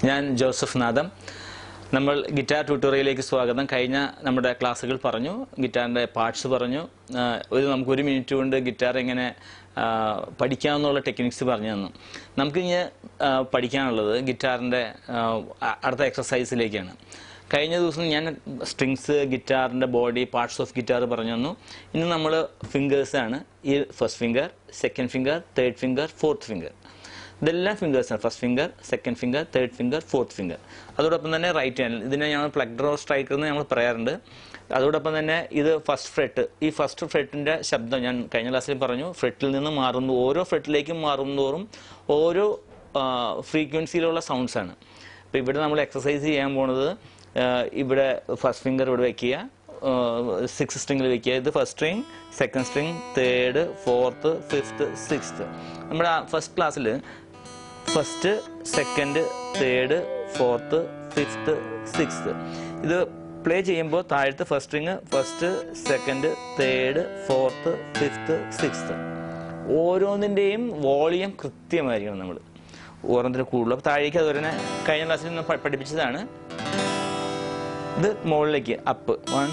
ഞാൻ ജോസഫ് നാദം നമ്മൾ ഗിറ്റാർ ട്യൂട്ടോറിയലിലേക്ക് സ്വാഗതം കഴിഞ്ഞ നമ്മുടെ ക്ലാസ്സുകൾ പറഞ്ഞു ഗിറ്റാറിൻ്റെ പാർട്സ് പറഞ്ഞു ആ, ഒരു നമുക്ക് ഒരു മിനിറ്റ് കൊണ്ട് ഗിറ്റാർ എങ്ങനെ ആ, പഠിക്കാമെന്നുള്ള ടെക്നിക്സ് പറഞ്ഞു തന്നു നമുക്ക് ഇനി ആ, പഠിക്കാനുള്ളത് ഗിറ്റാറിൻ്റെ ആ, അ- അടുത്ത എക്സസൈസിലേക്കാണ് കഴിഞ്ഞ ദിവസം ഞാൻ സ്ട്രിങ്സ് ഗിറ്റാറിൻ്റെ ബോഡി പാർട്സ് ഓഫ് ഗിറ്റാർ പറഞ്ഞു തന്നു ഇന്ന് നമ്മൾ ഫിംഗേഴ്സാണ് ഈ first finger second finger third finger fourth finger ഇതെല്ലാം ഫിംഗേഴ്സാണ് first finger second finger third finger fourth finger അതോടൊപ്പം തന്നെ റൈറ്റ് ഹാൻഡിൽ ഇതിനെ ഞങ്ങൾ പ്ലഗ്ഡ്രോ സ്ട്രൈക്കർ എന്ന് ഞങ്ങൾ പറയാറുണ്ട് അതോടൊപ്പം തന്നെ ഇത് ഫസ്റ്റ് ഫ്രെട്ട് ഈ ഫസ്റ്റ് ഫ്രെട്ടിൻ്റെ ശബ്ദം ഞാൻ കഴിഞ്ഞ ക്ലാസ്സിൽ പറഞ്ഞു ഫ്രെട്ടിൽ നിന്ന് മാറുന്നു ഓരോ ഫ്രെട്ടിലേക്കും മാറുന്നതോറും ഓരോ ഫ്രീക്വൻസിയിലുള്ള സൗണ്ട്സ് ആണ് അപ്പോൾ ഇവിടെ നമ്മൾ എക്സസൈസ് ചെയ്യാൻ പോണത് ആ, ഇവിടെ ഫസ്റ്റ് ഫിംഗർ ഇവിടെ വെക്കുക സിക്സ് സ്ട്രിങ്ങിൽ വെക്കുക ഇത് first string second string third fourth fifth sixth നമ്മുടെ ഫസ്റ്റ് ക്ലാസ്സിൽ first second third fourth fifth sixth ഇത് പ്ലേ ചെയ്യുമ്പോൾ താഴത്തെ first string first second third fourth fifth sixth ഓരോന്നിൻ്റെയും വോളിയം കൃത്യമായിരിക്കണം നമ്മൾ ഓരോന്നിൻ്റെ കൂടുതൽ അപ്പോൾ താഴേക്ക് അതുപോലെ തന്നെ കഴിഞ്ഞ ക്ലാസ്സിൽ നിന്ന് പ- പഠിപ്പിച്ചതാണ് ഇത് മുകളിലേക്ക് up one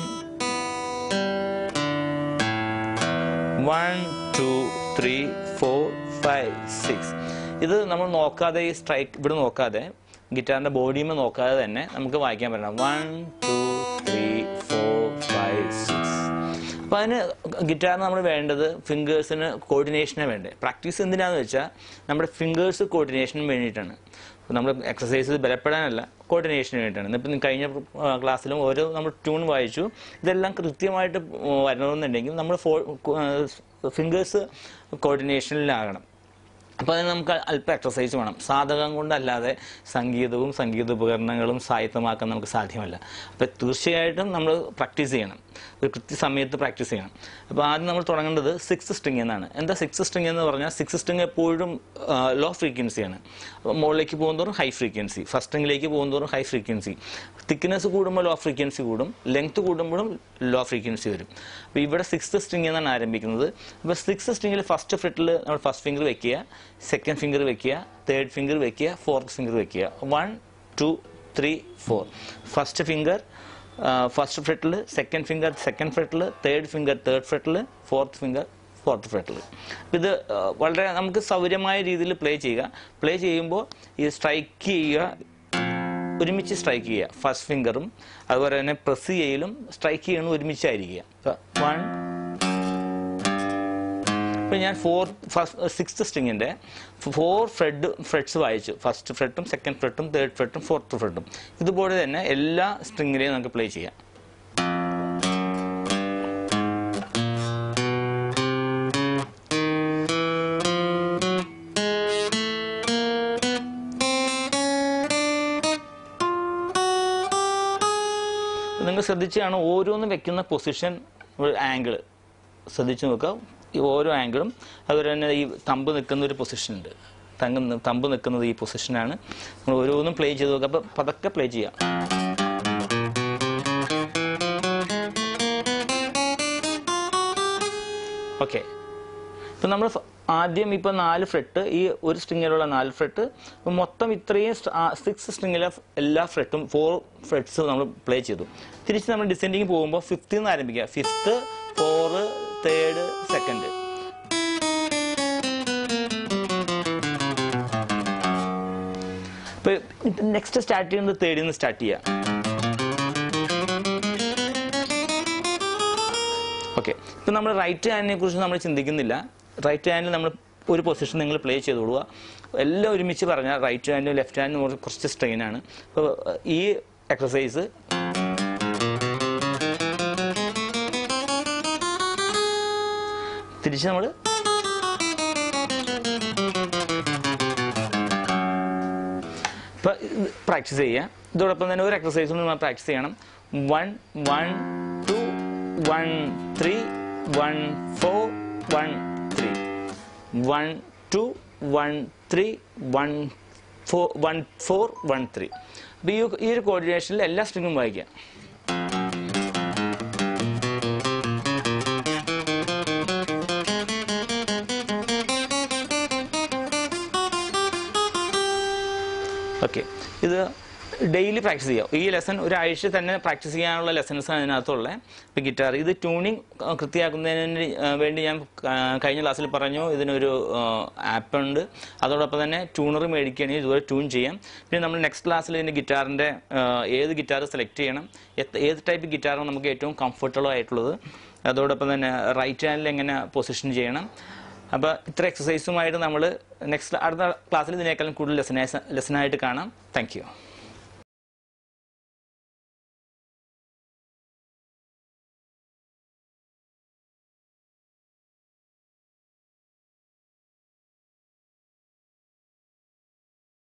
one two three four five six ഇത് നമ്മൾ നോക്കാതെ ഈ സ്ട്രൈക്ക് ഇവിടെ നോക്കാതെ ഗിറ്റാറിന്റെ ബോഡിയുമേ നോക്കാതെ തന്നെ നമുക്ക് വായിക്കാൻ പറ്റണം one two three four five six അപ്പം അതിന് ഗിറ്റാറിന് നമ്മൾ വേണ്ടത് ഫിംഗേഴ്സിന് കോർഡിനേഷനെ വേണ്ടേ പ്രാക്ടീസ് എന്തിനാന്ന് വെച്ചാൽ നമ്മുടെ ഫിംഗേഴ്സ് കോർഡിനേഷന് വേണ്ടിയിട്ടാണ് നമ്മൾ എക്സസൈസ് ബലപ്പെടാനല്ല കോർഡിനേഷന് വേണ്ടിയിട്ടാണ് ഇപ്പം കഴിഞ്ഞ ക്ലാസ്സിലും ഓരോ നമ്മൾ ട്യൂൺ വായിച്ചു ഇതെല്ലാം കൃത്യമായിട്ട് വരണമെന്നുണ്ടെങ്കിൽ നമ്മൾ ഫോ ഫിംഗേഴ്സ് കോർഡിനേഷനിലാകണം അപ്പോൾ അതിന് നമുക്ക് അല്പം എക്സസൈസ് വേണം സാധകം കൊണ്ടല്ലാതെ സംഗീതവും സംഗീത ഉപകരണങ്ങളും സായത്തമാക്കാൻ നമുക്ക് സാധ്യമല്ല അപ്പോൾ തീർച്ചയായിട്ടും നമ്മൾ പ്രാക്ടീസ് ചെയ്യണം ഒരു കൃത്യസമയത്ത് പ്രാക്ടീസ് ചെയ്യണം അപ്പോൾ ആദ്യം നമ്മൾ തുടങ്ങേണ്ടത് സിക്സ് സ്ട്രിങ് എന്നാണ് എന്താ സിക്സ് സ്ട്രിങ് എന്ന് പറഞ്ഞാൽ സിക്സ് സ്ട്രിങ് എപ്പോഴും ലോ ഫ്രീക്വൻസിയാണ് അപ്പോൾ മുകളിലേക്ക് പോകുന്നതോറും ഹൈ ഫ്രീക്വൻസി ഫസ്റ്റ് സ്ട്രിങ്ങിലേക്ക് പോകുന്നതോറും ഹൈ ഫ്രീക്വൻസി തിക്നെസ് കൂടുമ്പോൾ ലോ ഫ്രീക്വൻസി കൂടും ലെങ്ത് കൂടുമ്പോഴും ലോ ഫ്രീക്വൻസി വരും അപ്പോൾ ഇവിടെ സിക്സ് സ്ട്രിങ് എന്നാണ് ആരംഭിക്കുന്നത് അപ്പോൾ സിക്സ് സ്ട്രിങ്ങിൽ ഫസ്റ്റ് ഫ്രെറ്റിൽ നമ്മൾ ഫസ്റ്റ് ഫിംഗർ വെക്കുക സെക്കൻഡ് ഫിംഗർ വെക്കുക തേർഡ് ഫിംഗർ വെക്കുക ഫോർത്ത് ഫിംഗർ വെക്കുക one two three four first finger first ഫ്രെറ്റിൽ സെക്കൻഡ് ഫിംഗർ സെക്കൻഡ് ഫ്രെറ്റിൽ തേർഡ് ഫിംഗർ തേർഡ് ഫ്രെറ്റിൽ ഫോർത്ത് ഫിംഗർ ഫോർത്ത് ഫ്രെറ്റിൽ ഇത് ആ, വളരെ നമുക്ക് സൗകര്യമായ രീതിയിൽ പ്ലേ ചെയ്യുക പ്ലേ ചെയ്യുമ്പോൾ ഈ സ്ട്രൈക്ക് ചെയ്യുക ഒരുമിച്ച് സ്ട്രൈക്ക് ചെയ്യുക ഫസ്റ്റ് ഫിംഗറും അതുപോലെ തന്നെ പ്രസ് ചെയ്യലും സ്ട്രൈക്ക് ചെയ്യണം ഒരുമിച്ചായിരിക്കുക വൺ ഇപ്പം ഞാൻ ഫോർ ഫസ്റ്റ് സിക്സ്ത് സ്ട്രിങ്ങിൻ്റെ ഫോർ ഫ്രെഡ് ഫ്രെഡ്സ് വായിച്ചു ഫസ്റ്റ് ഫ്രെഡും സെക്കൻഡ് ഫ്രെഡും തേർഡ് ഫ്രെഡും ഫോർത്ത് ഫ്രെഡും ഇതുപോലെ തന്നെ എല്ലാ സ്ട്രിങ്ങിലെയും നമുക്ക് പ്ലേ ചെയ്യാം നിങ്ങൾ ശ്രദ്ധിച്ചാണ് ഓരോന്നും വെക്കുന്ന പൊസിഷൻ ആംഗിൾ ശ്രദ്ധിച്ചു നോക്കുക ഈ ഓരോ ആംഗിളും അതുപോലെ തന്നെ ഈ തമ്പ് നിൽക്കുന്ന ഒരു പൊസിഷൻ ഉണ്ട് തങ്ങ് തമ്പ് നിൽക്കുന്നത് ഈ പൊസിഷനാണ് നമ്മൾ ഓരോന്നും പ്ലേ ചെയ്ത് നോക്കുക അപ്പോൾ പതുക്കെ പ്ലേ ചെയ്യാം ഓക്കെ ഇപ്പം നമ്മൾ ആദ്യം ഇപ്പം നാല് ഫ്രെട്ട് ഈ ഒരു സ്ട്രിങ്ങിലുള്ള നാല് ഫ്രെട്ട് ഇപ്പം മൊത്തം ഇത്രയും സിക്സ് സ്ട്രിങ്ങിലെ എല്ലാ ഫ്രെട്ടും ഫോർ ഫ്രെട്സ് നമ്മൾ പ്ലേ ചെയ്തു തിരിച്ച് നമ്മൾ ഡിസെൻഡിങ് പോകുമ്പോൾ ഫിഫ്ത്തിൽ നിന്ന് ആരംഭിക്കുക ഫിഫ്ത്ത് ഫോറ് തേർഡ് സെക്കൻഡ് ഇപ്പം നെക്സ്റ്റ് സ്റ്റാർട്ട് ചെയ്യുന്നത് തേർഡിൽ നിന്ന് സ്റ്റാർട്ട് ചെയ്യുക ഓക്കെ ഇപ്പം നമ്മൾ റൈറ്റ് ഹാൻഡിനെ കുറിച്ച് നമ്മൾ ചിന്തിക്കുന്നില്ല റൈറ്റ് ഹാൻഡിൽ നമ്മൾ ഒരു പൊസിഷൻ നിങ്ങൾ പ്ലേ ചെയ്ത് കൊടുക്കുക എല്ലാം ഒരുമിച്ച് പറഞ്ഞാൽ റൈറ്റ് ഹാൻഡും ലെഫ്റ്റ് ഹാൻഡും കുറച്ച് സ്ട്രെയിൻ ആണ് അപ്പോൾ ഈ എക്സസൈസ് തിരിച്ച് നമ്മൾ ഇപ്പം പ്രാക്ടീസ് ചെയ്യുക ഇതോടൊപ്പം തന്നെ ഒരു എക്സസൈസും നമ്മൾ പ്രാക്ടീസ് ചെയ്യണം one one two one three one four one three one two one three one four one four one three അപ്പോൾ ഈ ഈ ഒരു കോർഡിനേഷനിൽ എല്ലാ സ്ട്രിങ്ങും വായിക്കാം ഓക്കെ ഇത് ഡെയിലി പ്രാക്ടീസ് ചെയ്യുക ഈ ലെസൺ ഒരാഴ്ച തന്നെ പ്രാക്ടീസ് ചെയ്യാനുള്ള ലെസൺസ് അതിനകത്തുള്ളത് ഇപ്പം ഗിറ്റാർ ഇത് ട്യൂണിങ് കൃത്യമാക്കുന്നതിന് വേണ്ടി ഞാൻ ആ, കഴിഞ്ഞ ക്ലാസ്സിൽ പറഞ്ഞു ഇതിനൊരു ആപ്പ് ഉണ്ട് അതോടൊപ്പം തന്നെ ട്യൂണർ മേടിക്കുകയാണെങ്കിൽ ഇതുപോലെ ട്യൂൺ ചെയ്യാം പിന്നെ നമ്മൾ നെക്സ്റ്റ് ക്ലാസ്സിൽ ഇതിൻ്റെ ഗിറ്റാറിൻ്റെ ഏത് ഗിറ്റാർ സെലക്ട് ചെയ്യണം എത്ര- ഏത് ടൈപ്പ് ഗിറ്റാറാണ് നമുക്ക് ഏറ്റവും കംഫർട്ടബിൾ ആയിട്ടുള്ളത് അതോടൊപ്പം തന്നെ റൈറ്റ് ഹാൻഡിൽ എങ്ങനെ പൊസിഷൻ ചെയ്യണം അപ്പോൾ ഇത്ര എക്സസൈസുമായിട്ട് നമ്മൾ നെക്സ്റ്റ് അടുത്ത ക്ലാസ്സിൽ ഇതിനേക്കാളും കൂടുതൽ ലെസനായി ലെസനായിട്ട് കാണാം താങ്ക് യു